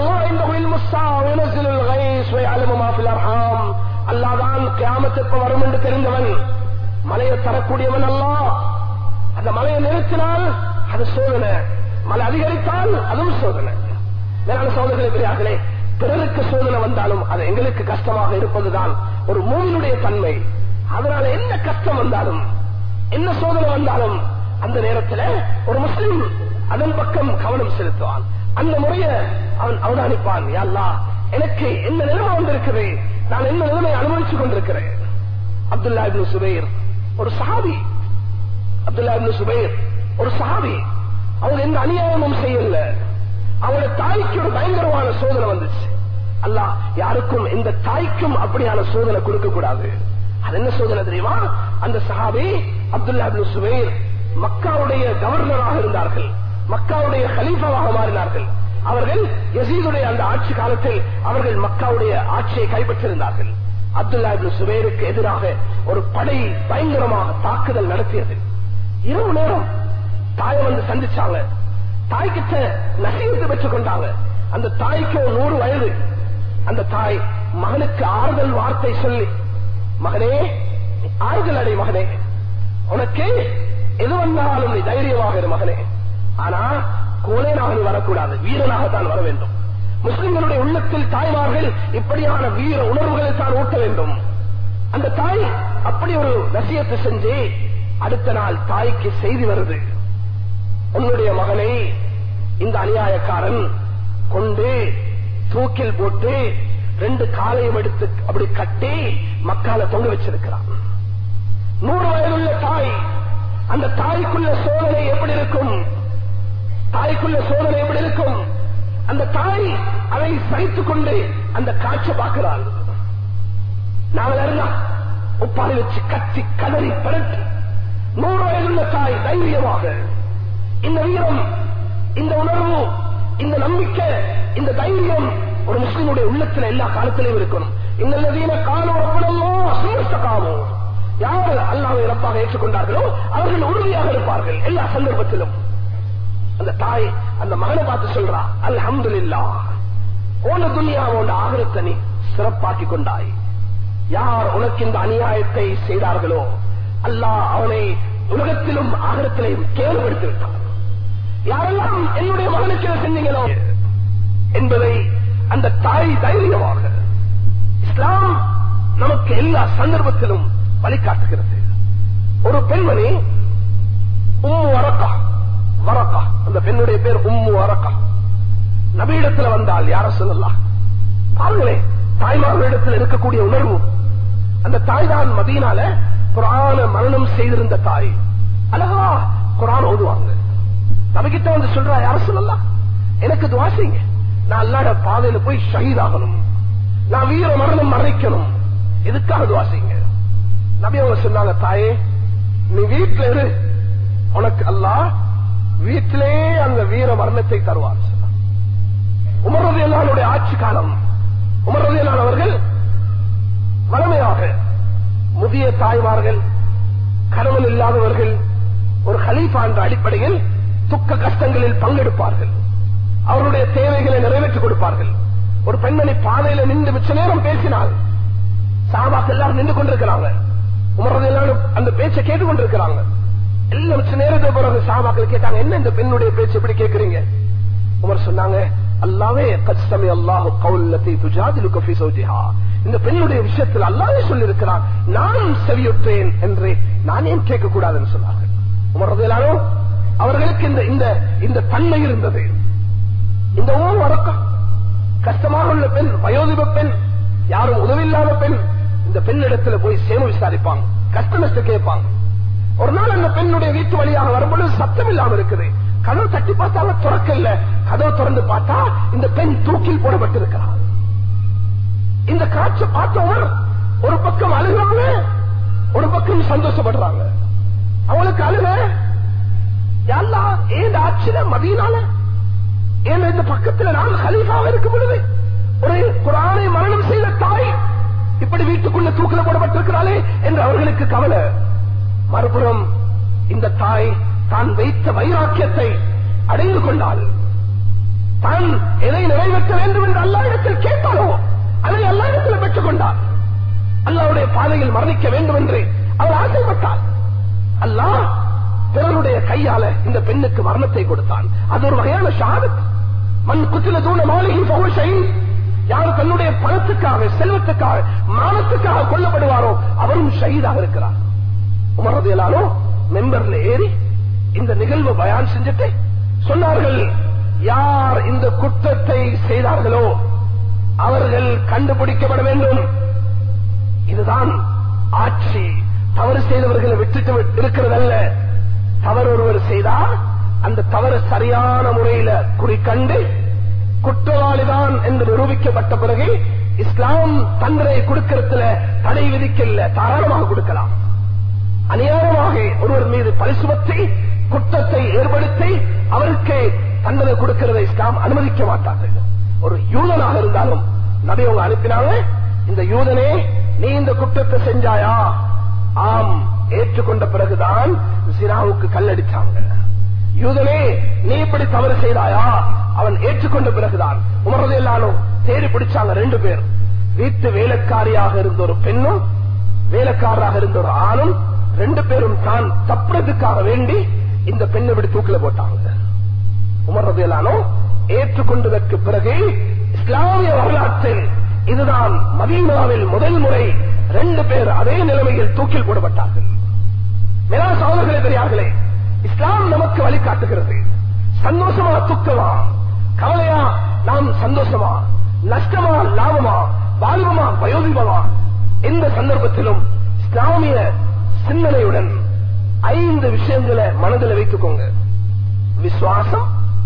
அல்லாதான் கிராமத்திற்கு வரும் என்று தெரிந்தவன் மலையை தரக்கூடியவன் அல்லா அந்த மலையை நிறுத்தினால் அது சோதனை மழை அதிகரித்தால் அதுவும் சோதனை மேலான சோதனை பெரியார்களே பிறருக்கு சோதனை வந்தாலும் அது எங்களுக்கு கஷ்டமாக இருப்பதுதான் ஒரு மூவினுடைய தன்மை அதனால என்ன கஷ்டம் வந்தாலும் என்ன சோதனை வந்தாலும் அந்த நேரத்தில் ஒரு முஸ்லிம் அதன் பக்கம் கவனம் செலுத்துவான் அந்த முறைய அவன் அவதானிப்பான் யாழ்லா எனக்கு என்ன நிலைமை வந்திருக்குது நான் என்ன நிலைமை அனுபவித்துக் கொண்டிருக்கிறேன் அப்துல்லா இப்னு சுபைர் ஒரு சஹாபி அப்துல்லா இப்னு சுபைர் ஒரு சஹாபி அவங்க எந்த அநியாயமும் செய்யல அவங்களோட தாய்க்கு ஒரு பயங்கரமான சோதனை வந்துச்சு அல்லாஹ் யாருக்கும் எந்த தாய்க்கும் அப்படியான சோதனை கொடுக்க கூடாது அது என்ன சோதனை தெரியுமா அந்த சஹாபி அப்துல்லா இப்னு சுபைர் மக்காவுடைய கவர்னராக இருந்தார்கள் மக்காவுடைய கலீஃபாவாக மாறினார்கள் அவர்கள் யசீதுடைய அந்த ஆட்சி காலத்தில் அவர்கள் மக்காவுடைய ஆட்சியை கைப்பற்றிருந்தார்கள் அப்துல்லா இப்னு சுபைருக்கு எதிராக ஒரு படை பயங்கரமாக தாக்குதல் நடத்தியது இரவு நேரம் தாயை வந்து சந்திச்சாங்க தாய்கிட்ட நசீகத்தை பெற்றுக் கொண்டாங்க அந்த தாய்க்கு ஒரு நூறு வயது அந்த தாய் மகனுக்கு ஆறுதல் வார்த்தை சொல்லி மகனே நீ ஆறுதல் அடை மகனே உனக்கு எது வந்தாலும் நீ தைரியமாக இரு மகனே ஆனா கோலேனாக நீ வரக்கூடாது வீரனாகத்தான் வர வேண்டும் முஸ்லிம்களுடைய உள்ளத்தில் தாய்மார்கள் இப்படியான வீர உணர்வுகளை தான் ஊட்ட வேண்டும் அந்த தாய் அப்படி ஒரு நசியத்தை செஞ்சு அடுத்த நாள் தாய்க்கு செய்தி வருது உன்னுடைய மகனை இந்த அநியாயக்காரன் கொண்டு தூக்கில் போட்டு ரெண்டு காலையும் எடுத்து அப்படி கட்டி மக்கால தொங்க வச்சிருக்கிறான் நூறு வயதுள்ள தாய் அந்த தாய்க்குள்ள சோதனை எப்படி இருக்கும் தாய்க்குள்ள சோதனை எப்படி இருக்கும் அந்த தாய் அதை சகித்துக் கொண்டு அந்த காட்சை பார்க்கிறாள் நாங்கள் அறிந்தா உப்பாரி வச்சு கத்தி கதறி பரட்டி நூறு வயதுள்ள தாய் தைரியமாக இந்த வீரம் இந்த உணர்வு இந்த நம்பிக்கை இந்த தைரியம் ஒரு முஸ்லிமுடைய உள்ளத்துல எல்லா காலத்திலையும் இருக்கணும் இன்னல்லதீன காலம் ரப்பனல்லோ சீர்த்தகாமோ யார் அல்லாவை ரப்பாக ஏற்றுக்கொண்டார்களோ அவர்கள் உறுதியாக இருப்பார்கள் எல்லா சந்தர்ப்பத்திலும் அந்த தாய் அந்த மகனை பார்த்து சொல்றா அல்ஹம்துலில்லா ஓன துனியாவோட ஆகரத்தை நீ சிறப்பாக்கி கொண்டாய் யார் உனக்கு இந்த அநியாயத்தை செய்தார்களோ அல்லாஹ் அவனை உலகத்திலும் ஆகரத்திலையும் கேள்விப்படுத்தி விட்டான் யாரெல்லாம் என்னுடைய மகனுக்கு இதை செஞ்சீங்களோ என்பதை அந்த தாய் தைரியமாக இஸ்லாம் நமக்கு எல்லா சந்தர்ப்பத்திலும் வழிகாட்டுகிறது ஒரு பெண்மணி உம்மு வரக்கா வரக்கா அந்த பெண்ணுடைய பேர் உம்மு வரக்கா நபியிடத்துல வந்தால் யார சொல்லலாம் பாருங்களே தாய்மார்களிடத்தில் இருக்கக்கூடிய உணர்வு அந்த தாய் தான் மதியனால குரான மரணம் செய்திருந்த தாய் அழகா குரான் ஓதுவாங்க நபிகிட்ட வந்து சொல்றா யார சொல்லலாம் எனக்கு துவா செய்யுங்க நான் அல்லாட பாதையில போய் ஷஹீதாகணும் நான் வீர மரணம் மறைக்கணும் எதுக்காக துவா செய்யுங்க நபி அவங்க சொன்னாங்க தாயே நீ வீட்டுல இரு உனக்கு அல்லாஹ் வீட்டிலே அந்த வீர மரணத்தை தருவார் உமரதியலானுடைய ஆட்சி காலம் உமரதியலான் அவர்கள் வளமையாக முதிய தாய்மார்கள் கணவன் இல்லாதவர்கள் ஒரு ஹலீஃபா என்ற அடிப்படையில் துக்க கஷ்டங்களில் பங்கெடுப்பார்கள் அவருடைய தேவைகளை நிறைவேற்றிக் கொடுப்பார்கள் ஒரு பெண்மணி பாதையில நின்று மிச்ச நேரம் பேசினால் சாபாக்கு எல்லாரும் நின்று கொண்டிருக்கிறாங்க உமரது எல்லாரும் அந்த பேச்சை கேட்டுக் கொண்டிருக்கிறாங்க எல்லாம் மிச்ச நேரத்துக்கு பிறகு சாபாக்கள் கேட்டாங்க என்ன இந்த பெண்ணுடைய பேச்சு எப்படி கேட்கறீங்க உமர் சொன்னாங்க அல்லாவே கச்சமி அல்லாஹு கவுல்லத்தை துஜாதிலு கஃபி சௌஜிஹா இந்த பெண்ணுடைய விஷயத்தில் அல்லாவே சொல்லியிருக்கிறான் நான் செவியுற்றேன் என்று நான் ஏன் கேட்க கூடாதுன்னு சொன்னார்கள் உமரது எல்லாரும் அவர்களுக்கு இந்த இந்த இந்த தன்மை இருந்தது இந்த ஊர் அடக்கம் கஷ்டமாக உள்ள பெண் வயோதிப பெண் யாரும் உதவியில்லாத பெண் இந்த பெண்ணிடத்துல போய் சேம விசாரிப்பாங்க கஷ்ட நஷ்டம் கேட்பாங்க ஒரு நாள் அந்த பெண்ணுடைய வீட்டு வழியாக வரும்பொழுது சத்தம் இல்லாம இருக்குது கதவு தட்டி பார்த்தாலும் திறக்கல கதவு திறந்து பார்த்தா இந்த பெண் தூக்கில் போடப்பட்டிருக்கிறார் இந்த காட்சி பார்த்தவர் ஒரு பக்கம் அழுகிறாங்க ஒரு பக்கம் சந்தோஷப்படுறாங்க அவளுக்கு அழுக யாழ்லா ஏன் ஆட்சியில மதியனால ஏன் இந்த பக்கத்துல நான் ஹலீஃபாக இருக்கும் பொழுது ஒரு குரானை மரணம் செய்த தாய் இப்படி வீட்டுக்குள்ள தூக்கில போடப்பட்டிருக்கிறாளே என்று அவர்களுக்கு கவலை மறுபுறம் இந்த தாய் தான் வைத்த வைராக்கியத்தை அடைந்து கொண்டாள் தான் எதை நிறைவேற்ற வேண்டும் என்று அல்லா இடத்தில் கேட்டாலோ அதை அல்லா இடத்தில் பெற்றுக் கொண்டார் அல்லாவுடைய பாதையில் மரணிக்க வேண்டும் என்று அவர் ஆசைப்பட்டார் அல்லாஹ் பிறருடைய கையால இந்த பெண்ணுக்கு மரணத்தை கொடுத்தான் அது ஒரு வகையான ஷாதத் மண் குத்தில தூண மாளிகை பகுஷை யார் தன்னுடைய பணத்துக்காக செல்வத்துக்காக மானத்துக்காக கொல்லப்படுவாரோ அவரும் ஷஹீதாக இருக்கிறார் உமரது எல்லாரும் மெம்பர்ல ஏறி இந்த நிகழ்வு பயான் செஞ்சுட்டு சொன்னார்கள் யார் இந்த குற்றத்தை செய்தார்களோ அவர்கள் கண்டுபிடிக்கப்பட வேண்டும் இதுதான் ஆட்சி தவறு செய்தவர்களை விட்டுட்டு இருக்கிறதல்ல தவறு ஒருவர் செய்தால் அந்த தவறு சரியான முறையில குறிக்கண்டு குற்றவாளிதான் என்று நிரூபிக்கப்பட்ட பிறகு இஸ்லாம் தண்டனை கொடுக்கறதுல தடை விதிக்கல தாராளமாக கொடுக்கலாம் அநியாயமாக ஒருவர் மீது பரிசுமத்தி குற்றத்தை ஏற்படுத்தி அவருக்கு தண்டனை கொடுக்கிறதை இஸ்லாம் அனுமதிக்க மாட்டார்கள் ஒரு யூதனாக இருந்தாலும் நபி அவங்க அனுப்பினாங்க இந்த யூதனே நீ இந்த குற்றத்தை செஞ்சாயா ஆம் ஏற்றுக்கொண்ட பிறகுதான் சிராவுக்கு கல்லடிச்சாங்க யூதனே நீ இப்படி தவறு செய்தாயா அவன் ஏற்றுக்கொண்ட பிறகுதான் உமரது எல்லாரும் தேடி பிடிச்சாங்க ரெண்டு பேர் வீட்டு வேலைக்காரியாக இருந்த ஒரு பெண்ணும் வேலைக்காரராக இருந்த ஒரு ஆணும் ரெண்டு பேரும் தான் தப்புறதுக்காக வேண்டி இந்த பெண்ணை இப்படி தூக்கில போட்டாங்க உமரது எல்லாரும் ஏற்றுக்கொண்டதற்கு பிறகு இஸ்லாமிய வரலாற்றில் இதுதான் மதீனாவில் முதல் முறை ரெண்டு பேர் அதே நிலைமையில் தூக்கில் போடப்பட்டார்கள் மேலா சோதர்களே பெரியார்களே இஸ்லாம் நமக்கு வழிகாட்டுகிறது சந்தோஷமா துக்கமா கவலையா நாம் சந்தோஷமா நஷ்டமா லாபமா வாலிபமா வயோதிபமா எந்த சந்தர்ப்பத்திலும் இஸ்லாமிய சிந்தனையுடன் ஐந்து விஷயங்களை மனதில் வைத்துக்கோங்க விசுவாசம்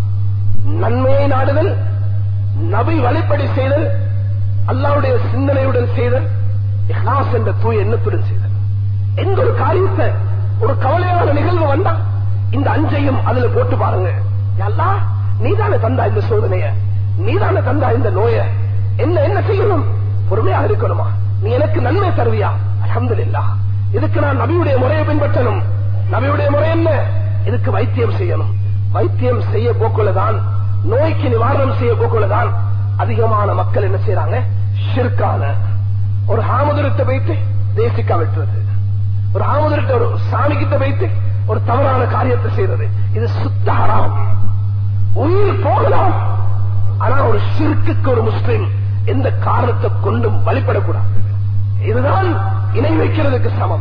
நன்மையை நாடுதல் நபி வழிப்படி செய்தல் அல்லாவுடைய சிந்தனையுடன் செய்தல் இஹ்லாஸ் என்ற தூய எண்ணத்துடன் செய்தல் எந்த ஒரு காரியத்தை ஒரு கவலையான நிகழ்வு வந்தா இந்த அஞ்சையும் அதுல போட்டு பாருங்க அல்லா நீதானே தந்தா இந்த சோதனைய நீதானே தந்தா இந்த நோய என்ன என்ன செய்யணும் பொறுமையாக இருக்கணுமா நீ எனக்கு நன்மை தருவியா அலமதுல்லா இதுக்கு நான் நபியுடைய முறையை பின்பற்றணும் நபியுடைய முறை என்ன இதுக்கு வைத்தியம் செய்யணும் வைத்தியம் செய்ய போக்குள்ளதான் நோய்க்கு நிவாரணம் செய்ய போக்குள்ளதான் அதிகமான மக்கள் என்ன செய்யறாங்க ஷிர்கான ஒரு ஆமதுரத்தை வைத்து தேசிக்கா வெட்டுறது ஒரு ஆமதுரத்தை ஒரு சாமி கிட்ட வைத்து ஒரு தவறான காரியத்தை செய்யறது இது சுத்த ஹராம் உயிர் போகலாம் ஆனா ஒரு ஷிர்க்குக்கு ஒரு முஸ்லிம் எந்த காரணத்தை கொண்டும் வழிபடக்கூடாது இதுதான் இணை வைக்கிறதுக்கு சமம்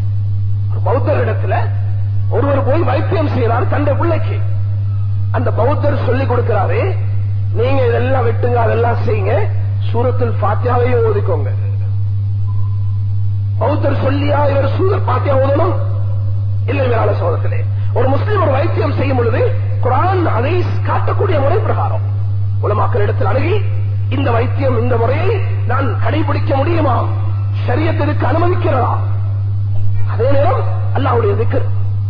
ஒரு பௌத்தரிடத்துல ஒருவர் போய் வைத்தியம் செய்யறார் தந்தை பிள்ளைக்கு அந்த பௌத்தர் சொல்லிக் கொடுக்கிறாரு நீங்க இதெல்லாம் விட்டுங்க அதெல்லாம் செய்யுங்க சூரத்தில் பாத்தியாவையும் ஓதிக்கோங்க பௌத்தர் சொல்லியா இவர் சூரத் பாத்தியா ஓதணும் இல்லை வேளாண் சோதத்திலே ஒரு முஸ்லீம் ஒரு வைத்தியம் செய்யும் பொழுது குரான் அதை காட்டக்கூடிய முறை பிரகாரம் உலமாக்கள் இடத்தில் அணுகி இந்த வைத்தியம் இந்த முறையை நான் கடைபிடிக்க முடியுமா சரியத்திற்கு அனுமதிக்கிறதா அதே நேரம் அல்லாவுடைய திக்கு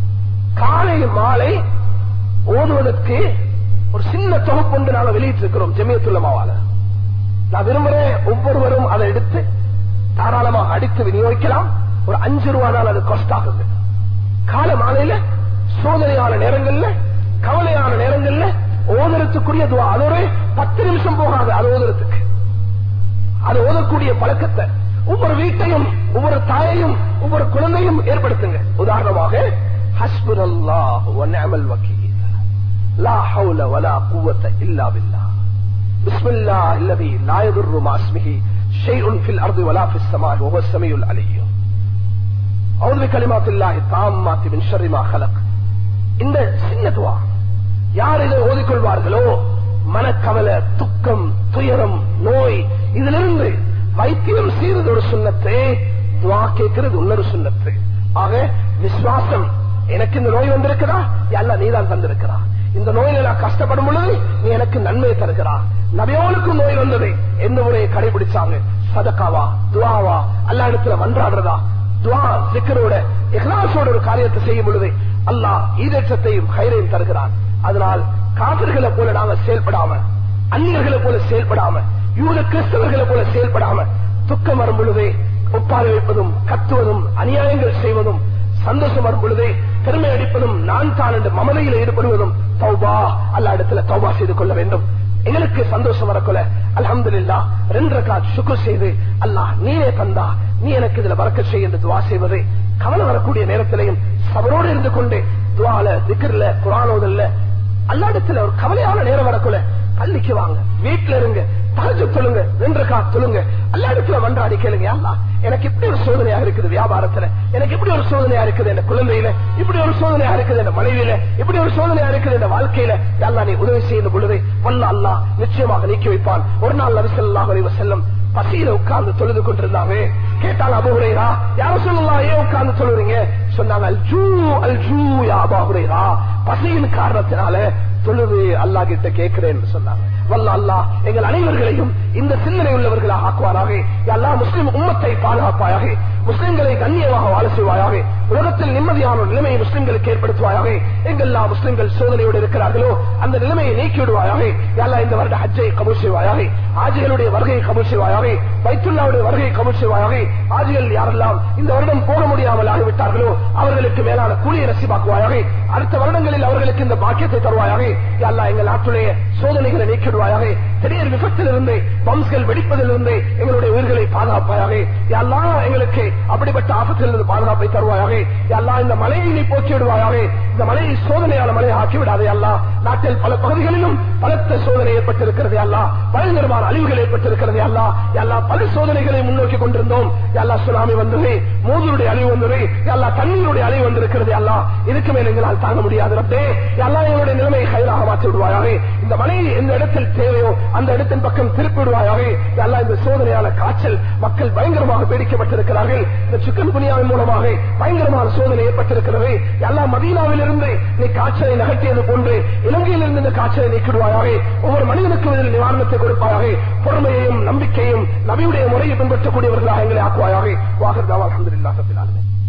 காலை மாலை ஓதுவதற்கு ஒரு சின்ன தொகுப்பு ஒன்று நாங்கள் வெளியிட்டிருக்கிறோம் ஜெமியத்துள்ளமாவால நான் விரும்புறேன் ஒவ்வொருவரும் அதை எடுத்து தாராளமாக அடித்து விநியோகிக்கலாம் ஒரு அஞ்சு ரூபாய் அது காஸ்ட் ஆகுது கால மாலையில சோதனையான நேரங்கள்ல கவலையான நேரங்கள்ல ஓதுறதுக்குரிய துவா அது ஒரு பத்து நிமிஷம் போகாது அது ஓதுறதுக்கு அது ஓதக்கூடிய பழக்கத்தை ஒவ்வொரு வீட்டையும் ஒவ்வொரு தாயையும் ஒவ்வொரு குழந்தையும் ஏற்படுத்துங்க உதாரணமாக ஹஸ்புர் அல்லாஹ் வநமல் வக்கீல் லா ஹவுல வலா குவத்த இல்லா பில்லா بسم الله الذي لا يضر مع اسمه شيء في الارض ولا في السماء وهو السميع العليم أعوذ بكلمات الله التامات من شر ما خلق இந்த சின்ன துவா யார் இதை ஓதிக்கொள்வார்களோ மனக்கவலை துக்கம் துயரம் நோய் இதிலிருந்து வைத்தியம் செய்வது ஒரு சுண்ணத்து துவா கேட்கிறது இன்னொரு சுண்ணத்து ஆக விசுவாசம் எனக்கு இந்த நோய் வந்திருக்கிறா அல்ல நீதான் தந்திருக்கிறா இந்த நோயில நான் கஷ்டப்படும் பொழுது நீ எனக்கு நன்மை தருகிறா நபியோனுக்கும் நோய் வந்தது எந்த முறையை கடைபிடிச்சாங்க சதக்காவா துவாவா அல்லா இடத்துல மன்றாடுறதா துவா சிக்கரோட இஹ்லாசோட ஒரு காரியத்தை செய்யும் பொழுது அல்லாஹ் ஈதேற்றத்தையும் கயிறையும் தருகிறான் அதனால் காவிர்களை போல நாங்க செயல்படாம அந்நியர்களை போல செயல்படாம யூத கிறிஸ்தவர்களை போல செயல்படாம துக்கம் வரும் பொழுதே ஒப்பாறு வைப்பதும் கத்துவதும் அநியாயங்கள் செய்வதும் சந்தோஷம் வரும் பொழுதே பெருமை அடிப்பதும் நான் தான் என்று மமதையில் ஈடுபடுவதும் தௌபா அல்ல இடத்துல தௌபா செய்து கொள்ள வேண்டும் எங்களுக்கு சந்தோஷம் வரக்கொள்ள அலமதுல்லா ரெண்டு ரகாத் சுக்குர் செய்து அல்லாஹ் நீனே தந்தா நீ எனக்கு இதுல வரக்க செய்ய என்று துவா செய்வது கவலை வரக்கூடிய நேரத்திலையும் சபரோடு இருந்து கொண்டு துவால திக்கர்ல குரானோதல்ல அல்லாடத்துல ஒரு கவலையான நேரம் வரக்குள்ள பள்ளிக்கு வாங்க வீட்டுல இருங்க தரஜு தொழுங்க ரெண்டு கா தொழுங்க எல்லா இடத்துல மன்றாடி கேளுங்க அல்லா எனக்கு இப்படி ஒரு சோதனையா இருக்குது வியாபாரத்துல எனக்கு இப்படி ஒரு சோதனையா இருக்குது என் குழந்தையில இப்படி ஒரு சோதனையா இருக்குது என் மனைவியில இப்படி ஒரு சோதனையா இருக்குது என் வாழ்க்கையில அல்லா நீ உதவி செய்யும் பொழுது வல்ல அல்லா நிச்சயமாக நீக்கி வைப்பான் ஒரு நாள் நபிசல்லாஹ் அலைஹி வஸல்லம் பசியில உட்கார்ந்து தொழுது கொண்டிருந்தாங்க கேட்டாங்க அபுஹுரைரா யார சொல்லலாம் ஏன் உட்கார்ந்து சொல்லுறீங்க சொன்னாங்க அல் ஜூ அல் ஜூ யா அபுஹுரைரா பசியின் காரணத்தினால தொழுது அல்லா கிட்ட கேட்கிறேன் சொன்னாங்க வல்ல அல்லா எங்கள் அனைவர்களையும் இந்த சிந்தனை உள்ளவர்களாக ஆக்குவாராக எல்லா முஸ்லிம் உம்மத்தை பாதுகாப்பாயாக முஸ்லிம்களை கண்ணியமாக வாழ செய்வாயாக உலகத்தில் நிம்மதியான ஒரு நிலைமையை முஸ்லிம்களுக்கு ஏற்படுத்துவாயாக எங்கெல்லா முஸ்லிம்கள் சோதனையோடு இருக்கிறார்களோ அந்த நிலைமையை நீக்கி விடுவாயாக எல்லா இந்த வருட ஹஜ்ஜை கபூல் செய்வாயாக ஆஜிகளுடைய வருகையை கபூல் செய்வாயாக பைத்துல்லாவுடைய வருகையை கபூல் செய்வாயாக ஆஜிகள் யாரெல்லாம் இந்த வருடம் போக முடியாமல் ஆகிவிட்டார்களோ அவர்களுக்கு மேலான கூலியை ரசிபாக்குவாயாக அடுத்த வருடங்களில் அவர்களுக்கு இந்த பாக்கியத்தை தருவாயாக எல்லா எங்கள் நாட்டுடைய சோதனைகளை நீக்கிடுவாயாக திடீர் விபத்திலிருந்து பம்ஸ்கள் வெடிப்பதிலிருந்து எங்களுடைய உயிர்களை பாதுகாப்பாயாக எல்லா எங்களுக்கு அப்படிப்பட்ட ஆபத்திலிருந்து பாதுகாப்பை தருவாயாக எல்லா இந்த மலையை நீ போக்கி விடுவாயாக இந்த மலையை சோதனையான மலையை ஆக்கி விடாதே அல்லா நாட்டில் பல பகுதிகளிலும் பலத்த சோதனை ஏற்பட்டிருக்கிறது அல்லா பயங்கரமான அழிவுகள் ஏற்பட்டிருக்கிறது அல்லா எல்லா பல சோதனைகளை முன்னோக்கி கொண்டிருந்தோம் எல்லா சுனாமி வந்தது மூதருடைய அழிவு வந்தது எல்லா தண்ணீருடைய அழிவு வந்திருக்கிறது அல்லா இதுக்கு மேல் எங்களால் தாங்க முடியாது ரப்பே எல்லா எங்களுடைய நிலைமையை கைதாக மாற்றி விடுவாயாக இந்த மலையை எந்த இடத்தில் தேவையோ அந்த இடத்தின் பக்கம் திருப்பி விடுவாயாக எல்லா இந்த சோதனையான காய்ச்சல் மக்கள் பயங்கரமாக பீடிக்கப்பட்டிருக்கிறார்கள் இந்த சிக்கன் குனியாவின் மூலமாக பயங்கரமான சோதனை ஏற்பட்டிருக்கிறது எல்லா மதீனாவில் இருந்து நீ காய்ச்சலை நகர்த்தியது போன்று இலங்கையில் இருந்து இந்த காய்ச்சலை நீக்கிடுவாயாக ஒவ்வொரு மனிதனுக்கும் இதில் நிவாரணத்தை கொடுப்பாயாக பொறுமையையும் நம்பிக்கையும் நபியுடைய முறையை பின்பற்றக்கூடியவர்களாக எங்களை ஆக்குவாயாக வாகர்தாவா அலமதுல்லாஹ்